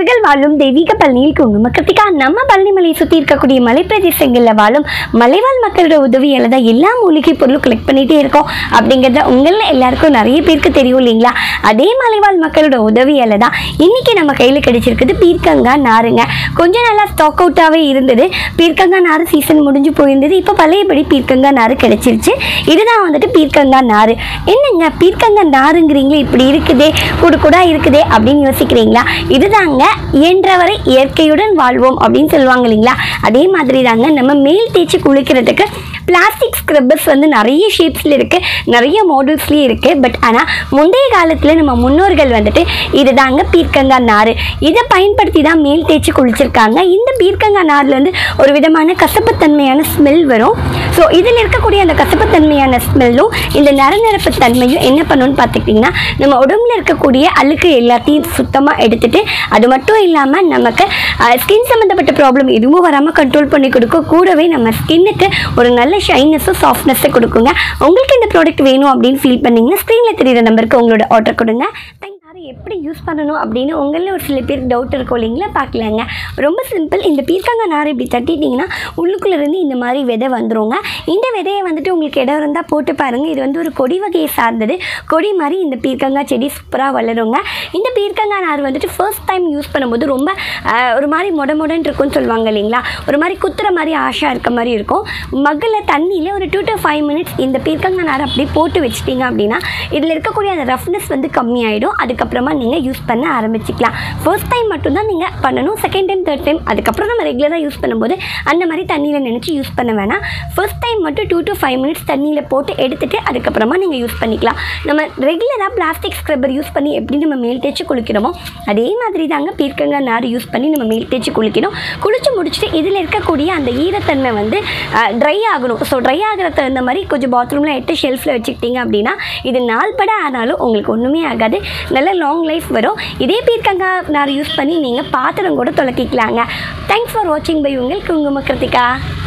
பக்தர்கள் வாழும் தெய்வீக பழனியில் குங்கும கிருத்திகா நம்ம பழனி மலையை சுற்றி இருக்கக்கூடிய மலை பிரதேசங்களில் வாழும் மலைவாழ் மக்களோட உதவியால் தான் எல்லா மூலிகை பொருளும் கலெக்ட் பண்ணிகிட்டே இருக்கோம் அப்படிங்கிறத உங்களில் எல்லாருக்கும் நிறைய பேருக்கு தெரியும் இல்லைங்களா அதே மலைவாழ் மக்களோட உதவியால் தான் இன்றைக்கி நம்ம கையில் கிடைச்சிருக்குது பீர்க்கங்காய் நாருங்க கொஞ்ச நாளாக ஸ்டாக் அவுட்டாகவே இருந்தது பீர்க்கங்காய் நார் சீசன் முடிஞ்சு போயிருந்தது இப்போ பழையபடி பீர்க்கங்காய் நார் கிடைச்சிருச்சு இதுதான் வந்துட்டு பீர்க்கங்காய் நார் என்னங்க பீர்க்கங்காய் நாருங்கிறீங்களே இப்படி இருக்குதே கூடு கூட இருக்குதே அப்படின்னு யோசிக்கிறீங்களா இதுதாங்க இயன்றவரை இயற்கையுடன் வாழ்வோம் அப்படின்னு சொல்லுவாங்க இல்லைங்களா அதே மாதிரி தாங்க நம்ம மேல் தேய்ச்சி குளிக்கிறதுக்கு பிளாஸ்டிக் ஸ்க்ரப்பர்ஸ் வந்து நிறைய ஷேப்ஸில் இருக்குது நிறைய மாடல்ஸ்லேயும் இருக்குது பட் ஆனால் முந்தைய காலத்தில் நம்ம முன்னோர்கள் வந்துட்டு இதுதாங்க பீர்க்கங்காய் நார் இதை பயன்படுத்தி தான் மேல் தேய்ச்சி குளிச்சிருக்காங்க இந்த பீர்க்கங்காய் நாரில் வந்து ஒரு விதமான கசப்புத்தன்மையான ஸ்மெல் வரும் ஸோ இதில் இருக்கக்கூடிய அந்த கசப்புத்தன்மையான ஸ்மெல்லும் இந்த நரநரப்பு தன்மையும் என்ன பண்ணுன்னு பார்த்துக்கிட்டிங்கன்னா நம்ம உடம்புல இருக்கக்கூடிய அழுக்கு எல்லாத்தையும் சுத்தமாக எடுத்துட்டு அது மட்டும் இல்லாமல் நமக்கு ஸ்கின் சம்மந்தப்பட்ட ப்ராப்ளம் எதுவும் வராமல் கண்ட்ரோல் பண்ணி கொடுக்கும் கூடவே நம்ம ஸ்கின்னுக்கு ஒரு நல்ல ஷைனஸும் சாஃப்ட்னஸும் கொடுக்குங்க உங்களுக்கு இந்த ப்ராடக்ட் வேணும் அப்படின்னு ஃபீல் பண்ணிங்கன்னா ஸ்க்ரீனில் தெரியுற நம்பருக்கு உங்களோட ஆர்டர் கொடுங்க Thank you. அதை எப்படி யூஸ் பண்ணணும் அப்படின்னு உங்களில் ஒரு சில பேருக்கு டவுட் இருக்கும் இல்லைங்களா பார்க்கலாங்க ரொம்ப சிம்பிள் இந்த பீர்க்கங்காய் நார் இப்படி தட்டிட்டிங்கன்னா உள்ளுக்குள்ளே இருந்து இந்த மாதிரி விதை வந்துருங்க இந்த விதையை வந்துட்டு உங்களுக்கு இடம் இருந்தால் போட்டு பாருங்கள் இது வந்து ஒரு கொடி வகையை சார்ந்தது கொடி மாதிரி இந்த பீர்க்கங்காய் செடி சூப்பராக வளருங்க இந்த பீர்க்கங்காய் நார் வந்துட்டு ஃபர்ஸ்ட் டைம் யூஸ் பண்ணும்போது ரொம்ப ஆஹ், ஒரு மாதிரி மொட மொடன்னு இருக்கும்னு சொல்லுவாங்க இல்லைங்களா ஒரு மாதிரி குத்துற மாதிரி ஆஷா இருக்க மாதிரி இருக்கும் மகளில் தண்ணியில் ஒரு டூ டு ஃபைவ் மினிட்ஸ் இந்த பீர்க்கங்காய் நார் அப்படியே போட்டு வச்சிட்டிங்க அப்படின்னா இதில் இருக்கக்கூடிய அந்த ரஃப்னஸ் வந்து கம்மியாயிடும் அதுக்கப்புறமா நீங்கள் யூஸ் பண்ண ஆரம்பிச்சிக்கலாம் ஃபர்ஸ்ட் டைம் மட்டும்தான் நீங்கள் பண்ணணும் செகண்ட் டைம் தேர்ட் டைம் அதுக்கப்புறம் நம்ம ரெகுலராக யூஸ் பண்ணும்போது அந்த மாதிரி தண்ணியில் நினச்சி யூஸ் பண்ண வேணாம் ஃபர்ஸ்ட் டைம் மட்டும் டூ டு ஃபைவ் மினிட்ஸ் தண்ணியில் போட்டு எடுத்துட்டு அதுக்கப்புறமா நீங்கள் யூஸ் பண்ணிக்கலாம் நம்ம ரெகுலராக பிளாஸ்டிக் ஸ்க்ரப்பர் யூஸ் பண்ணி எப்படி நம்ம மேல் தேய்ச்சி குளிக்கிறோமோ அதே மாதிரி தாங்க பீர்க்கங்காய் நார் யூஸ் பண்ணி நம்ம மேல் தேய்ச்சி குளிக்கணும் குளிச்சு முடிச்சுட்டு இதில் இருக்கக்கூடிய அந்த ஈரத்தன்மை வந்து ட்ரை ஆகணும் ஸோ ட்ரை ஆகிற தகுந்த மாதிரி கொஞ்சம் பாத்ரூமில் எட்டு ஷெல்ஃபில் வச்சுக்கிட்டீங்க அப்படின்னா இது நாள் பட ஆனாலும் உங்களுக்கு ஒன்றுமே ஆகாது நல்ல லாங் லைஃப் வரும் இதே பீர்க்கங்காய் நார் யூஸ் பண்ணி நீங்கள் பாத்திரம் கூட துளக்கிக்கலாங்க தேங்க்ஸ் ஃபார் வாட்சிங் பை உங்கள் குங்கும கிருத்திகா